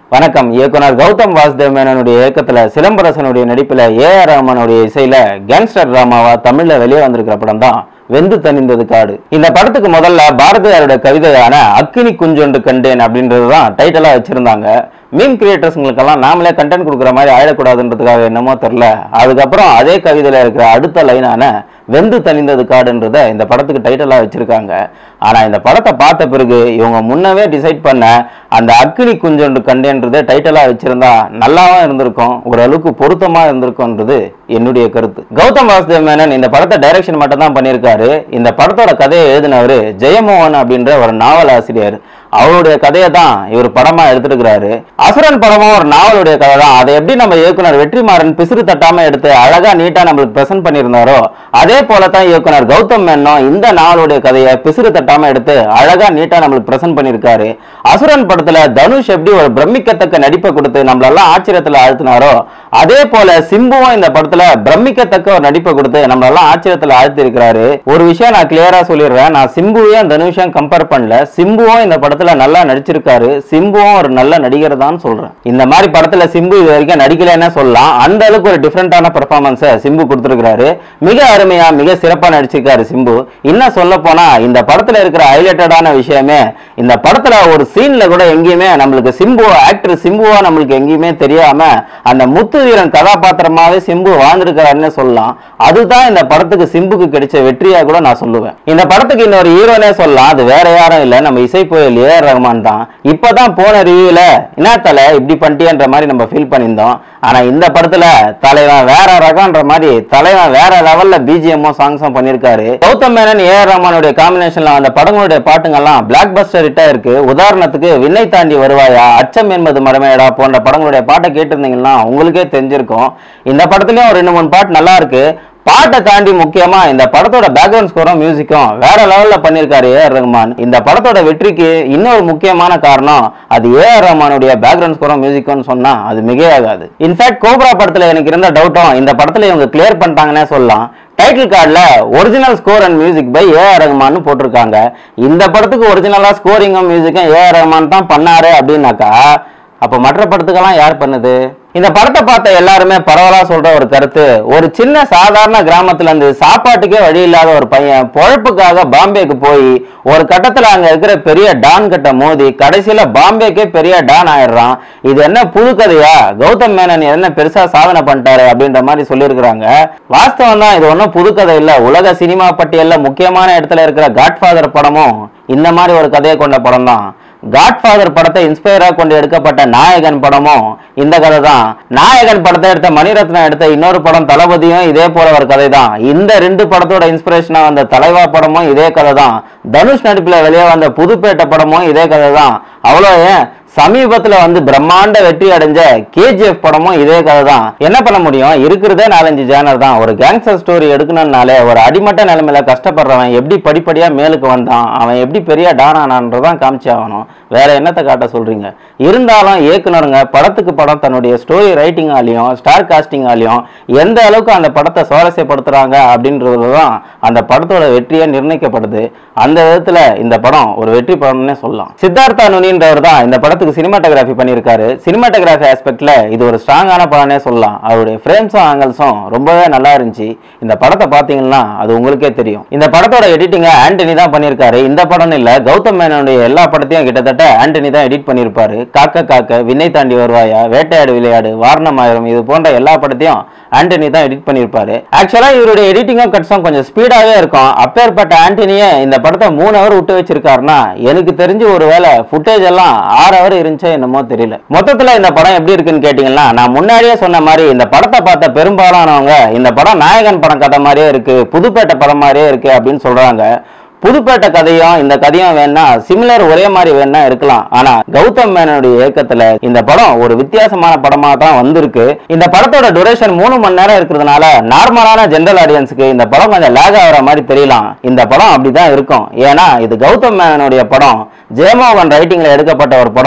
வணக்கம் இயக்குனர் கௌதம் வாசுதேவ் மேனனுடைய இயக்கத்துல சிலம்பரசனுடைய நடிப்புல ஏ ஆர் ரஹ்மானுடைய இசையில கேங்ஸ்டர் டிராமாவா தமிழ்ல வெளியே வந்திருக்கிற படம் தான் வெந்து தணிந்தது காடு இந்த படத்துக்கு முதல்ல பாரதியாருடைய கவிதையான அக்கினி குஞ்சொன்று கண்டேன் அப்படின்றது தான் டைட்டிலா வச்சிருந்தாங்க மீம் கிரியேட்டர்ஸ்ங்களுக்கெல்லாம் நாமளே கண்டென்ட் கொடுக்குற மாதிரி ஆயிடக்கூடாதுன்றதுக்காக என்னமோ தெரில அதுக்கப்புறம் அதே கவிதையில இருக்கிற அடுத்த லைனான வெந்து தணிந்தது காடுன்றத இந்த படத்துக்கு டைட்டிலாக வச்சிருக்காங்க ஆனா இந்த படத்தை பார்த்த பிறகு இவங்க முன்னவே டிசைட் பண்ண அந்த அக்கினி குஞ்சொன்று கண்டேன்றதை டைட்டிலாக வச்சிருந்தா நல்லாவும் இருந்திருக்கும் ஓரளவுக்கு பொருத்தமா இருந்திருக்கும்ன்றது என்னுடைய கருத்து கௌதம் வாசுதேவ் மேனன் இந்த படத்தை டைரக்ஷன் மட்டும் தான் பண்ணியிருக்காரு இந்த படத்தோட கதையை எழுதினவர் ஜெயமோகன் அப்படின்ற ஒரு நாவல் ஆசிரியர் அவருடைய கதையை தான் இவர் படமா எடுத்துருக்கிறாரு அசுரன் படமும் ஒரு நாவலுடைய கதை தான் அதை எப்படி நம்ம இயக்குனர் வெற்றிமாறன் பிசிறு தட்டாம எடுத்து அழகா நீட்டா நம்மளுக்கு பிரசன்ட் பண்ணியிருந்தாரோ அதே போல தான் இயக்குனர் கௌதம் மேனனும் இந்த நாவலுடைய கதையை பிசிறு தட்டாம எடுத்து அழகா நீட்டா நம்மளுக்கு பிரசன்ட் பண்ணியிருக்காரு அசுரன் படத்துல தனுஷ் எப்படி ஒரு பிரமிக்கத்தக்க நடிப்பை கொடுத்து நம்மளெல்லாம் ஆச்சரியத்துல ஆழ்த்தினாரோ அதே போல சிம்புவும் இந்த படத்துல பிரமிக்கத்தக்க ஒரு நடிப்பை கொடுத்து நம்மளெல்லாம் ஆச்சரியத்துல ஆழ்த்தி இருக்கிறாரு ஒரு விஷயம் நான் கிளியரா சொல்லிடுறேன் நான் சிம்புவையும் தனுஷையும் கம்பேர் பண்ணல சிம்புவும் இந்த படத்துல நல்லா நடிச்சிருக்காரு சிம்புவும் ஒரு நல்ல நடிகர் தான் சொல்றேன் இந்த மாதிரி படத்துல சிம்பு இது வரைக்கும் நடிக்கலன்னு சொல்லலாம் அந்த அளவுக்கு ஒரு டிஃப்ரெண்டான பெர்ஃபார்மன்ஸை சிம்பு கொடுத்துருக்காரு மிக அருமையா மிக சிறப்பா நடிச்சிருக்காரு சிம்பு இன்னும் சொல்ல போனா இந்த படத்துல இருக்கிற ஹைலைட்டடான விஷயமே இந்த படத்துல ஒரு சீன்ல கூட எங்கேயுமே நம்மளுக்கு சிம்பு ஆக்டர் சிம்புவா நம்மளுக்கு எங்கேயுமே தெரியாம அந்த முத்து வீரன் கதாபாத்திரமாவே சிம்பு வாழ்ந்திருக்கிறாருன்னு சொல்லலாம் அதுதான் இந்த படத்துக்கு சிம்புக்கு கிடைச்ச வெற்றியா கூட நான் சொல்லுவேன் இந்த படத்துக்கு இன்னொரு ஹீரோனே சொல்லலாம் அது வேற யாரும் இல்ல நம்ம இசை புயல் ஏ ஆர் ரஹ்மான் தான் இப்பதான் போன ரிவ்யூல என்ன தலை இப்படி பண்ணிட்டியன்ற மாதிரி நம்ம ஃபீல் பண்ணியிருந்தோம் ஆனா இந்த படத்துல தலைவன் வேற ரகம்ன்ற மாதிரி தலைவன் வேற லெவல்ல பிஜிஎம்மும் சாங்ஸும் பண்ணியிருக்காரு கௌதம் மேனன் ஏ ஆர் ரஹ்மானுடைய காம்பினேஷன்ல அந்த படங்களுடைய பாட்டுங்கெல்லாம் பிளாக் பஸ்டர் ஹிட்டா இருக்கு உதாரணத்துக்கு விண்ணை தாண்டி வருவாயா அச்சம் என்பது மடமையடா போன்ற படங்களுடைய பாட்டை கேட்டிருந்தீங்கன்னா உங்களுக்கே தெரிஞ்சிருக்கும் இந்த படத்துலயும் ஒரு ரெண்டு மூணு பாட்டு நல்லா இருக்கு பாட்டை தாண்டி முக்கியமா இந்த படத்தோட பேக்ரவுண்ட் ஸ்கோரும் மியூசிக்கும் வேற லெவல்ல பண்ணிருக்காரு ஏ ஆர் ரஹ்மான் இந்த படத்தோட வெற்றிக்கு இன்னொரு முக்கியமான காரணம் அது ஏ ஆர் ரஹ்மானுடைய பேக்ரவுண்ட் ஸ்கோரும் மியூசிக்கும் சொன்னா அது மிகையாகாது இன்ஃபேக்ட் கோப்ரா படத்துல எனக்கு இருந்த டவுட்டும் இந்த படத்துல இவங்க கிளியர் பண்ணிட்டாங்கன்னே சொல்லலாம் டைட்டில் கார்டில் original score and music by A R Rahman போட்டிருக்காங்க இந்த படத்துக்கு ஒரிஜினலா ஸ்கோரிங்கும் மியூசிக்கும் ஏ ஆர் ரஹ்மான் தான் பண்ணாரு அப்படின்னாக்கா அப்போ மற்ற படத்துக்கெல்லாம் யார் பண்ணுது இந்த படத்தை பார்த்த எல்லாருமே பரவலா சொல்ற ஒரு கருத்து ஒரு சின்ன சாதாரண கிராமத்துல இருந்து சாப்பாட்டுக்கே வழி இல்லாத ஒரு பையன் பொழப்புக்காக பாம்பேக்கு போய் ஒரு கட்டத்துல அங்க இருக்கிற பெரிய டான் கிட்ட மோதி கடைசியில பாம்பேக்கே பெரிய டான் ஆயிடுறான் இது என்ன புது கதையா கௌதம் மேனன் என்ன பெருசா சாதனை பண்ணிட்டாரு அப்படின்ற மாதிரி சொல்லியிருக்கிறாங்க வாஸ்தவம் தான் இது ஒன்றும் புது கதை இல்ல உலக சினிமா பட்டியல்ல முக்கியமான இடத்துல இருக்கிற காட்ஃபாதர் படமும் இந்த மாதிரி ஒரு கதையை கொண்ட படம் தான் காட்ஃபாதர் படத்தை இன்ஸ்பயரா கொண்டு எடுக்கப்பட்ட நாயகன் படமும் இந்த கதை தான் நாயகன் படத்தை எடுத்த மணிரத்னம் எடுத்த இன்னொரு படம் தளபதியும் இதே போல ஒரு கதை தான் இந்த ரெண்டு படத்தோட இன்ஸ்பிரேஷனா வந்த தலைவா படமும் இதே கதை தான் தனுஷ் நடிப்புல வெளியே வந்த புதுப்பேட்டை படமும் இதே கதை தான் அவ்வளோ ஏன் சமீபத்துல வந்து பிரம்மாண்ட வெற்றி அடைஞ்ச கேஜிஎஃப் படமும் இதே கதை தான் என்ன பண்ண முடியும் இருக்கிறதே நாலஞ்சு ஜேனர் தான் ஒரு கேங்ஸ்டர் ஸ்டோரி எடுக்கணும்னாலே ஒரு அடிமட்ட நிலைமையில கஷ்டப்படுறவன் எப்படி படிப்படியா மேலுக்கு வந்தான் அவன் எப்படி பெரிய டான் ஆனான்றதான் காமிச்சு ஆகணும் வேற என்னத்தை காட்ட சொல்றீங்க இருந்தாலும் இயக்குனருங்க படத்துக்கு படம் தன்னுடைய ஸ்டோரி ரைட்டிங்காலையும் ஸ்டார் காஸ்டிங்காலையும் எந்த அளவுக்கு அந்த படத்தை சுவாரஸ்யப்படுத்துறாங்க அப்படின்றது தான் அந்த படத்தோட வெற்றியை நிர்ணயிக்கப்படுது அந்த விதத்துல இந்த படம் ஒரு வெற்றி படம்னே சொல்லலாம் சித்தார்த்தா நுனின்றவர் தான் இந்த படத்துக்கு சினிமாட்டோகிராஃபி பண்ணியிருக்காரு சினிமாட்டோகிராஃபி ஆஸ்பெக்ட்ல இது ஒரு ஸ்ட்ராங்கான படம்னே சொல்லலாம் அவருடைய ஃப்ரேம்ஸும் ஆங்கிள்ஸும் ரொம்பவே நல்லா இருந்துச்சு இந்த படத்தை பார்த்தீங்கன்னா அது உங்களுக்கே தெரியும் இந்த படத்தோட எடிட்டிங்கை ஆண்டனி தான் பண்ணியிருக்காரு இந்த படம் இல்ல கௌதம் மேனனுடைய எல்லா படத்தையும் கிட்டத்தட்ட ஆண்டனி தான் எடிட் பண்ணியிருப்பாரு காக்க காக்க விண்ணை தாண்டி வருவாயா வேட்டையாடு விளையாடு வாரணமாயிரம் இது போன்ற எல்லா படத்தையும் ஆண்டனி தான் எடிட் பண்ணியிருப்பாரு ஆக்சுவலா இவருடைய எடிட்டிங்கும் கட்ஸும் கொஞ்சம் ஸ்பீடாவே இருக்கும் அப்பேற்பட்ட ஆண்டனியே இந்த படத்தை மூணு ஹவர் விட்டு வச்சிருக்காருன்னா எனக்கு தெரிஞ்சு ஒருவேளை ஃபுட்டேஜ் எல்லாம் ஆறு ஹவர் இருந்துச்சோ என்னமோ தெரியல மொத்தத்துல இந்த படம் எப்படி இருக்குன்னு கேட்டீங்கன்னா நான் முன்னாடியே சொன்ன மாதிரி இந்த படத்தை பார்த்த பெரும்பாலானவங்க இந்த படம் நாயகன் படம் கதை மாதிரியே இருக்கு புதுப்பேட்டை படம் மாதிரியே இருக்கு அப்படின்னு சொல்றாங்க புதுப்பேட்டை கதையும் இந்த கதையும் வேணா சிமிலர் ஒரே மாதிரி வேணா இருக்கலாம் ஆனா கௌதம் மேனனுடைய இயக்கத்துல இந்த படம் ஒரு வித்தியாசமான படமா தான் வந்திருக்கு இந்த படத்தோட duration மூணு மணி நேரம் இருக்கிறதுனால நார்மலான ஜென்ரல் ஆடியன்ஸுக்கு இந்த படம் கொஞ்சம் லேக் ஆகிற மாதிரி தெரியலாம் இந்த படம் அப்படிதான் இருக்கும் ஏன்னா இது கௌதம் மேனனுடைய படம் ஜெயமோகன் ரைட்டிங்ல எடுக்கப்பட்ட ஒரு படம்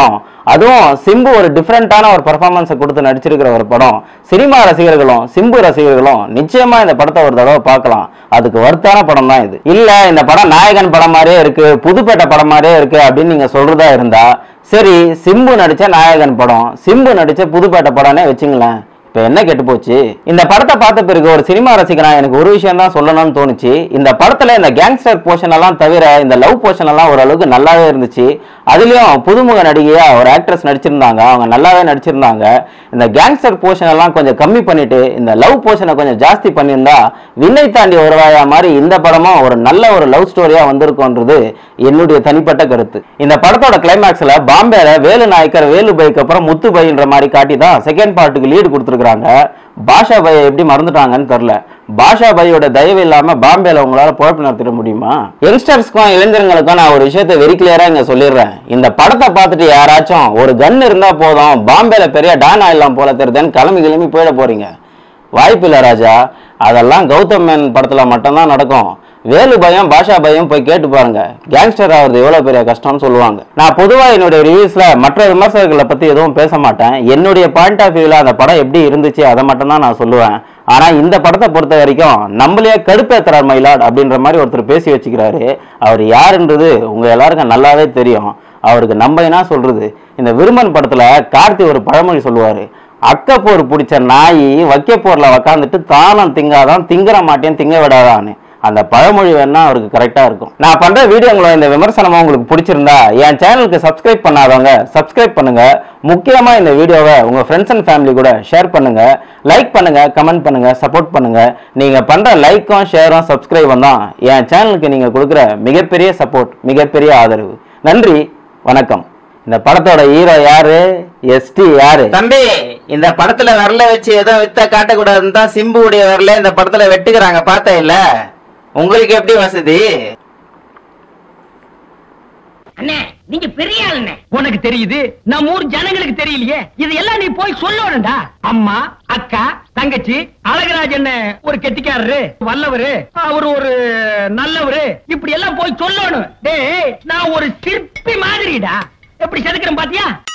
அதுவும் சிம்பு ஒரு டிஃப்ரெண்டான ஒரு பெர்ஃபார்மன்ஸை கொடுத்து நடிச்சிருக்கிற ஒரு படம் சினிமா ரசிகர்களும் சிம்பு ரசிகர்களும் நிச்சயமா இந்த படத்தை ஒரு தடவை பார்க்கலாம் அதுக்கு வர்த்தான படம் தான் இது இல்ல இந்த படம் நாயகன் படம் மாதிரியே இருக்கு புதுப்பேட்டை படம் மாதிரியே இருக்கு அப்படின்னு நீங்க சொல்றதா இருந்தா சரி சிம்பு நடிச்ச நாயகன் படம் சிம்பு நடிச்ச புதுப்பேட்டை படம்னே வச்சுங்களேன் இப்ப என்ன கெட்டு போச்சு இந்த படத்தை பார்த்த பிறகு ஒரு சினிமா ரசிகனா எனக்கு ஒரு விஷயம் தான் சொல்லணும்னு தோணுச்சு இந்த படத்துல இந்த கேங்ஸ்டர் போர்ஷன் எல்லாம் தவிர இந்த லவ் போர்ஷன் எல்லாம் ஓரளவுக்கு நல்லாவே இருந்துச்சு அதுலயும் புதுமுக நடிகையா ஒரு ஆக்ட்ரஸ் நடிச்சிருந்தாங்க அவங்க நல்லாவே நடிச்சிருந்தாங்க இந்த கேங்ஸ்டர் போர்ஷன் எல்லாம் கொஞ்சம் கம்மி பண்ணிட்டு இந்த லவ் போர்ஷனை கொஞ்சம் ஜாஸ்தி பண்ணியிருந்தா விண்ணை தாண்டி வருவாயா மாதிரி இந்த படமும் ஒரு நல்ல ஒரு லவ் ஸ்டோரியா வந்திருக்கும்ன்றது என்னுடைய தனிப்பட்ட கருத்து இந்த படத்தோட கிளைமேக்ஸ்ல பாம்பேல வேலு நாயக்கர் வேலு பைக்கு அப்புறம் முத்து பைன்ற மாதிரி காட்டி தான் செகண்ட் பார்ட்டுக்கு லீடு கொடுத்துருக்காங்க பாஷா பையை எப்படி மறந்துட்டாங்கன்னு தெரியல பாஷா பையோட தயவு இல்லாம பாம்பேல உங்களால பொழப்பு நடத்திட முடியுமா யங்ஸ்டர்ஸ்க்கும் இளைஞர்களுக்கும் நான் ஒரு விஷயத்தை வெரி கிளியரா இங்க சொல்லிடுறேன் இந்த படத்தை பார்த்துட்டு யாராச்சும் ஒரு கன் இருந்தா போதும் பாம்பேல பெரிய டான் ஆயிடலாம் போல தெரியுதுன்னு கிளம்பி கிளம்பி போயிட போறீங்க வாய்ப்பில்லை ராஜா அதெல்லாம் கௌதம் மேன் படத்துல மட்டும்தான் நடக்கும் வேலு பயம் பாஷா பயம் போய் கேட்டு பாருங்க கேங்ஸ்டர் ஆகுறது எவ்வளவு பெரிய கஷ்டம்னு சொல்லுவாங்க நான் பொதுவா என்னுடைய ரிவ்யூஸ்ல மற்ற விமர்சகர்களை பத்தி எதுவும் பேச மாட்டேன் என்னுடைய பாயிண்ட் ஆஃப் வியூல அந்த படம் எப்படி இருந்துச்சு அதை மட்டும் தான் நான் சொல்லுவேன் ஆனா இந்த படத்தை பொறுத்த வரைக்கும் நம்மளையே கடுப்பேத்துறார் மயிலாட் அப்படின்ற மாதிரி ஒருத்தர் பேசி வச்சுக்கிறாரு அவர் யாருன்றது உங்க எல்லாருக்கும் நல்லாவே தெரியும் அவருக்கு நம்பைனா சொல்றது இந்த விருமன் படத்துல கார்த்தி ஒரு பழமொழி சொல்லுவாரு அக்கப்போர் பிடிச்ச நாய் வைக்கப்போர்ல உக்காந்துட்டு தானம் திங்காதான் திங்கிற மாட்டேன் திங்க விடாதான்னு அந்த பழமொழி வேணா அவருக்கு கரெக்டா இருக்கும் நான் பண்ற வீடியோங்களோ இந்த விமர்சனமா உங்களுக்கு பிடிச்சிருந்தா என் சேனலுக்கு சப்ஸ்கிரைப் பண்ணாதவங்க சப்ஸ்கிரைப் பண்ணுங்க முக்கியமா இந்த வீடியோவை உங்க ஃப்ரெண்ட்ஸ் அண்ட் ஃபேமிலி கூட ஷேர் பண்ணுங்க லைக் பண்ணுங்க கமெண்ட் பண்ணுங்க சப்போர்ட் பண்ணுங்க நீங்க பண்ற லைக்கும் ஷேரும் சப்ஸ்கிரைபும் தான் என் சேனலுக்கு நீங்க கொடுக்குற மிகப்பெரிய சப்போர்ட் மிகப்பெரிய ஆதரவு நன்றி வணக்கம் இந்த படத்தோட ஹீரோ யாரு எஸ்டி யாரு தம்பி இந்த படத்துல விரல வச்சு ஏதோ வித்த காட்டக்கூடாதுன்னு தான் சிம்புவுடைய விரல இந்த படத்துல வெட்டுக்கிறாங்க பார்த்தா இல்ல உங்களுக்கு எப்படி வசதி அண்ணே நீங்க பெரிய ஆளுண்ணே உனக்கு தெரியுது நம்ம ஊர் ஜனங்களுக்கு தெரியலையே இதெல்லாம் நீ போய் சொல்லணும்டா அம்மா அக்கா தங்கச்சி அழகராஜன் ஒரு கெட்டிக்காரரு வல்லவரு அவர் ஒரு நல்லவரு இப்படி எல்லாம் போய் சொல்லணும் டேய் நான் ஒரு சிற்பி மாதிரிடா எப்படி செதுக்கிறேன் பாத்தியா